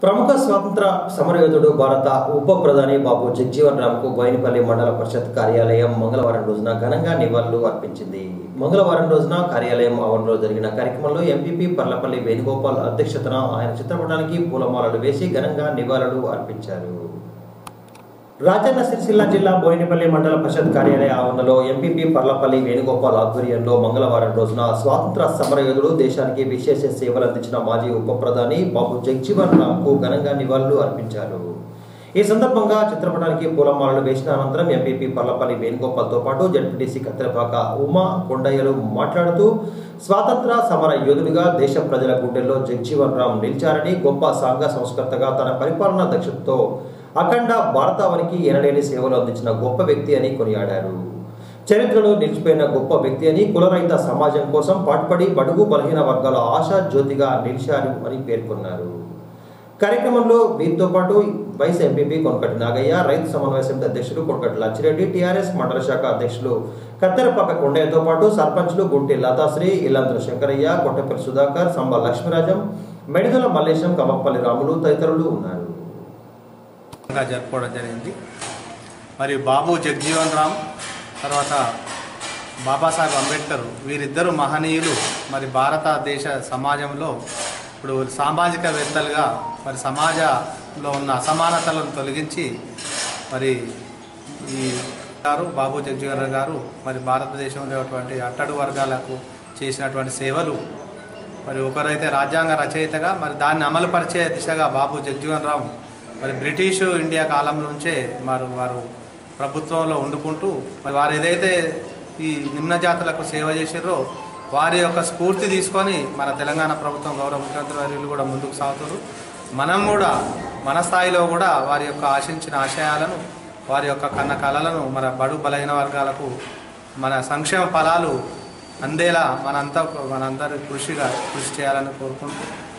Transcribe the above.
ప్రముఖ స్వాతంత్ర సమరయోధుడు భారత ఉప ప్రధాని బాబు జగ్జీవన్ రామ్కు బోయినపల్లి మండల పరిషత్ కార్యాలయం మంగళవారం రోజున ఘనంగా నివాళులు అర్పించింది మంగళవారం రోజున కార్యాలయం ఆవరణలో జరిగిన కార్యక్రమంలో ఎంపీపీ పర్లపల్లి వేణుగోపాల్ అధ్యక్షతన ఆయన చిత్రపటానికి పూలమాలలు వేసి ఘనంగా నివాళులు అర్పించారు రాజన్న సిరిసిల్ల జిల్లా బోయినపల్లి మండల పరిషత్ కార్యాలయ ఆవరణలో ఎంపీపీ పర్లపల్లి వేణుగోపాల్ ఆధ్వర్యంలో మంగళవారం రోజున స్వాతంత్ర సమరయోధుడు దేశానికి విశేష సేవలు అందించిన మాజీ ఉప ప్రధాని బాబు జగ్జీవన్ రామ్కు ఘనంగా నివాళులు అర్పించారు ఈ సందర్భంగా చిత్రపటానికి పూలమాలలు వేసిన అనంతరం ఎంపీపీ పర్లపల్లి వేణుగోపాల్తో పాటు జడ్పీటీసీ కత్తిరపాక ఉమా కొండయ్యలు మాట్లాడుతూ స్వాతంత్ర సమర యోధుడిగా దేశ ప్రజల గుండెల్లో జగ్జీవన్ రామ్ నిలిచారని గొప్ప సాంఘ సంస్కర్తగా తన పరిపాలనా దక్షతతో అఖండ భారతావనికి ఎనలేని సేవలు అందించిన గొప్ప వ్యక్తి అని కొనియాడారు చరిత్రలో నిలిచిపోయిన గొప్ప వ్యక్తి అని కులరహిత సమాజం కోసం పాటుపడి బడుగు బలహీన వర్గాల ఆశా జ్యోతిగా నిలిచారు అని పేర్కొన్నారు కార్యక్రమంలో వీరితో పాటు వైస్ ఎంపీపీ కొనకటి నాగయ్య రైతు సమన్వయ సమితి అధ్యక్షులు కొనకటి లచ్చిరెడ్డి టీఆర్ఎస్ మండల శాఖ అధ్యక్షులు కత్తెరపాక కొండయ్యతో పాటు సర్పంచ్లు గుంటి లతాశ్రీ ఇల్లంతుల శంకరయ్య కొట్టపల్లి సుధాకర్ సంబ లక్ష్మీరాజం మెడిదల మల్లేశం కమ్మపల్లి రాములు తదితరులు ఉన్నారు గా జరుపుకోవడం జరిగింది మరియు బాబు జగ్జీవన్ రామ్ తర్వాత బాబాసాహెబ్ అంబేద్కర్ వీరిద్దరు మహనీయులు మరి భారతదేశ సమాజంలో ఇప్పుడు సామాజికవేత్తలుగా మరి సమాజంలో ఉన్న అసమానతలను తొలగించి మరి ఈ గారు బాబు జగ్జీవన్ రామ్ గారు మరి భారతదేశంలో ఉన్నటువంటి అట్టడు వర్గాలకు చేసినటువంటి సేవలు మరి ఒకరైతే రాజ్యాంగ రచయితగా మరి దాన్ని అమలుపరిచే దిశగా బాబు జగ్జీవన్ రామ్ మరి బ్రిటిషు ఇండియా కాలం నుంచే మరి వారు ప్రభుత్వంలో వండుకుంటూ మరి వారు ఏదైతే ఈ నిమ్న జాతులకు సేవ చేసారో వారి యొక్క స్ఫూర్తి తీసుకొని మన తెలంగాణ ప్రభుత్వం గౌరవ ముఖ్యమంత్రి వర్యులు కూడా ముందుకు సాగుతారు మనం కూడా మన స్థాయిలో కూడా వారి యొక్క ఆశించిన ఆశయాలను వారి యొక్క కన్న కళలను మన బడు బలహీన వర్గాలకు మన సంక్షేమ ఫలాలు అందేలా మనంతా మనందరి కృషిగా కృషి చేయాలని కోరుకుంటూ